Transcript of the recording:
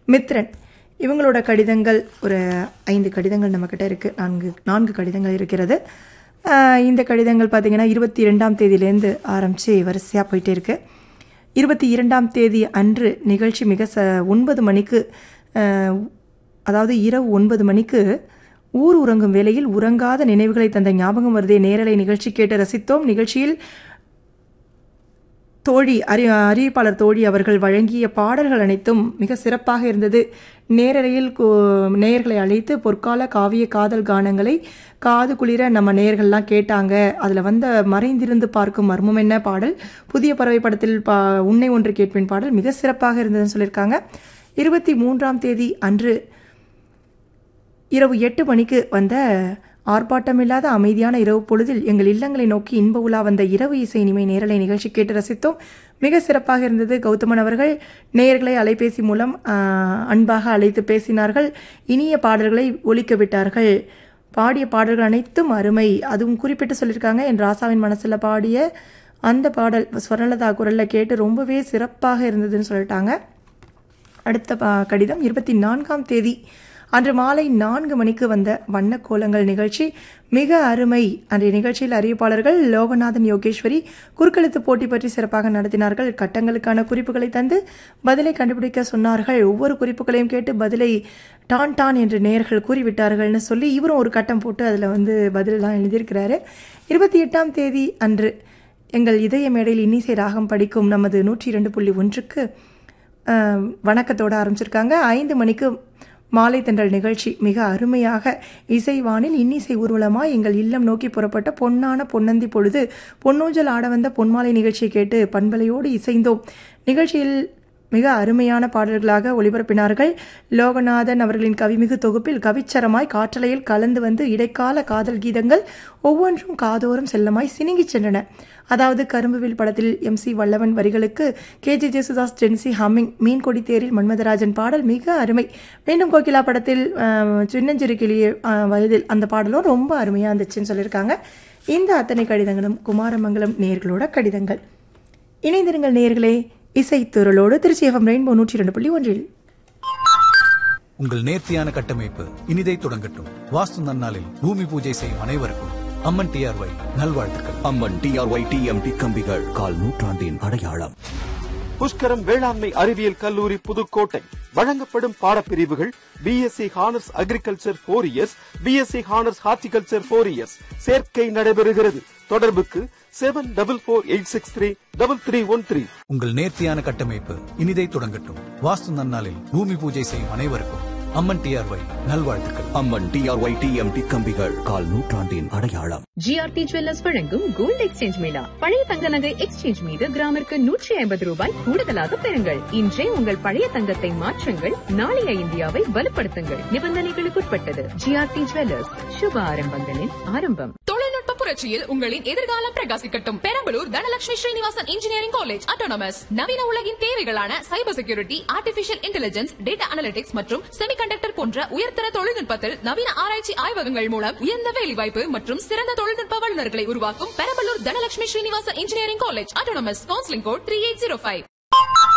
மித்ரன் இவங்களோட கடிதங்கள் ஒரு ஐந்து கடிதங்கள் நம்மக்கிட்ட இருக்குது நான்கு நான்கு கடிதங்கள் இருக்கிறது ஆஹ் இந்த கடிதங்கள் பார்த்திங்கன்னா இருபத்தி ரெண்டாம் தேதியிலேருந்து ஆரம்பித்து வரிசையாக போயிட்டே இருக்கு இருபத்தி இரண்டாம் தேதி அன்று நிகழ்ச்சி மிக ச ஒன்பது மணிக்கு ஆஹ் அதாவது இரவு ஒன்பது மணிக்கு ஊர் உறங்கும் வேளையில் உறங்காத நினைவுகளை தந்த ஞாபகம் வருதே நேரலை நிகழ்ச்சி கேட்டு ரசித்தோம் நிகழ்ச்சியில் தோழி அறி அறிவிப்பாளர் தோழி அவர்கள் வழங்கிய பாடல்கள் அனைத்தும் மிக சிறப்பாக இருந்தது நேரலையில் கு- நேயர்களை அழைத்து பொற்கால காவிய காதல் கானங்களை காது குளிர நம்ம நேயர்கள்லாம் கேட்டாங்க அதில் வந்த மறைந்திருந்து பார்க்கும் மர்மம் என்ன பாடல் புதிய பறவை படத்தில் பா உன்னை ஒன்று கேட்பின் பாடல் மிக சிறப்பாக இருந்ததுன்னு சொல்லியிருக்காங்க இருபத்தி மூன்றாம் தேதி அன்று இரவு எட்டு மணிக்கு வந்த ஆர்ப்பாட்டமில்லாத அமைதியான இரவு பொழுதில் எங்கள் இல்லங்களை நோக்கி இன்ப உலா வந்த இரவு இசை இனிமை நேரலை நிகழ்ச்சி கேட்டு ரசித்தோம் மிக சிறப்பாக இருந்தது கௌதமன் அவர்கள் நேயர்களை அலைபேசி மூலம் ஆஹ், அன்பாக அழைத்து பேசினார்கள் இனிய பாடல்களை ஒலிக்க விட்டார்கள் பாடிய பாடல்கள் அனைத்தும் அருமை அதுவும் குறிப்பிட்டு சொல்லியிருக்காங்க என் ராசாவின் மனசில் பாடிய அந்த பாடல் ஸ்வர்ணலதா குரலில் கேட்டு ரொம்பவே சிறப்பாக இருந்ததுன்னு சொல்லிட்டாங்க அடுத்த ப- கடிதம் இருபத்தி நான்காம் தேதி அன்று மாலை நான்கு மணிக்கு வந்த வண்ண கோலங்கள் நிகழ்ச்சி மிக அருமை அன்றைய நிகழ்ச்சியில் அறிவிப்பாளர்கள் லோகநாதன் யோகேஸ்வரி குறுக்கெழுத்து போட்டி பற்றி சிறப்பாக நடத்தினார்கள் கட்டங்களுக்கான குறிப்புகளை தந்து பதிலை கண்டுபிடிக்க சொன்னார்கள் ஒவ்வொரு குறிப்புகளையும் கேட்டு பதிலை டான் டான் என்று நேர்கள் கூறிவிட்டார்கள்னு சொல்லி இவரும் ஒரு கட்டம் போட்டு அதில் வந்து பதிலெல்லாம் எழுதியிருக்கிறாரு இருபத்தி எட்டாம் தேதி அன்று எங்கள் இதய மேடையில் இன்னிசை ராகம் படிக்கும் நமது நூற்றி இரண்டு புள்ளி ஒன்றுக்கு அஹ், வணக்கத்தோட ஆரம்பிச்சிருக்காங்க ஐந்து மணிக்கு மாலை தென்றல் நிகழ்ச்சி மிக அருமையாக இசைவானில் இன்னிசை ஊர்வலமாய் எங்கள் இல்லம் நோக்கி புறப்பட்ட பொன்னான பொன்னந்தி பொழுது பொன்னூஞ்சல் ஆட வந்த பொன்மாலை நிகழ்ச்சியை கேட்டு பண்பலையோடு இசைந்தோம் நிகழ்ச்சியில் மிக அருமையான பாடல்களாக ஒளிபரப்பினார்கள் லோகநாதன் அவர்களின் கவிமிகு தொகுப்பில் கவிச்சரமாய் காற்றலையில் கலந்து வந்து இடைக்கால காதல் கீதங்கள் ஒவ்வொன்றும் காதோறும் செல்லமாய் சினுங்கிச் சென்றன அதாவது கரும்புவில் படத்தில் எம் சி வல்லவன் வரிகளுக்கு K J Yesudas Jency humming மீன்கொடி தேரில் மன்மதராஜன் பாடல் மிக அருமை மீண்டும் கோகிலா படத்தில் அஹ், சின்னஞ்சிறு கிளிய அஹ், வயதில் அந்த பாடலும் ரொம்ப அருமையாக இருந்துச்சுன்னு சொல்லியிருக்காங்க இந்த அத்தனை கடிதங்களும் குமாரமங்கலம் நேர்களோட கடிதங்கள் இணைந்திருங்கள் நேர்களே இசைத்துறலோடு திருச்சி எஃப்எம் ரெயின்போ நூற்றி இரண்டு புள்ளி ஒன்றில் உங்கள் நேர்த்தியான கட்டமைப்பு இனிதை தொடங்கட்டும் வாஸ்து நன்னாளில் பூமி பூஜை செய்யும் அனைவருக்கும் அம்மன் டிஆர்ஒய் நல்வாழ்த்துக்கள் அம்மன் டிஆர்ஒய் டிஎம்டி கம்பிகள் கால் நூற்றாண்டின் அடையாளம் புஷ்கரம் வேளாண்மை அறிவியல் கல்லூரி புதுக்கோட்டை வழங்கப்படும் பாடப்பிரிவுகள் BSc honours agriculture four years BSc honours horticulture four years சேர்க்கை நடைபெறுகிறது தொடர்புக்கு seven double four eight six three double three one three உங்கள் நேர்த்தியான கட்டமைப்பு இனிதை தொடங்கட்டும் வாஸ்து நன்னாளில் பூமி பூஜை செய்யும் அனைவருக்கும் அம்மன் டிஆர்ஒய் நல்வாழ்த்துக்கள் அம்மன் டிஆர்ஒய் டிஎம்டி கம்பிகள் கால் நூற்றாண்டின் அடையாளம் ஜிஆர்டி ஜுவல்லர்ஸ் வழங்கும் கோல்ட் எக்ஸ்சேஞ்ச் மேளா பழைய தங்க நகை எக்ஸ்சேஞ்ச் மீது கிராமிற்கு நூற்றி ஐம்பது ரூபாய் கூடுதலாக பெறுங்கள் இன்றே உங்கள் பழைய தங்கத்தை மாற்றுங்கள் நாளைய இந்தியாவை வலுப்படுத்துங்கள் நிபந்தனைகளுக்குட்பட்டது ஜிஆர்டி ஜுவல்லர்ஸ் சுப ஆரம்பங்களின் ஆரம்பம் தொழில்நுட்ப புரட்சியில் உங்களின் எதிர்காலம் பிரகாசிக்கட்டும் Perambalur Dhanalakshmi Srinivasan engineering college autonomous நவீன உலகின் தேவைகளான cyber security artificial intelligence data analytics மற்றும் செமிகண்டக்டர் போன்ற உயர்தர தொழில்நுட்பத்தில் நவீன ஆராய்ச்சி ஆய்வகங்கள் மூலம் உயர்ந்த வேலைவாய்ப்பு மற்றும் சிறந்த தொழில்நுட்ப வல்லுநர்களை உருவாக்கும் Perambalur Dhanalakshmi Srinivasan engineering college autonomous counselling code three eight zero five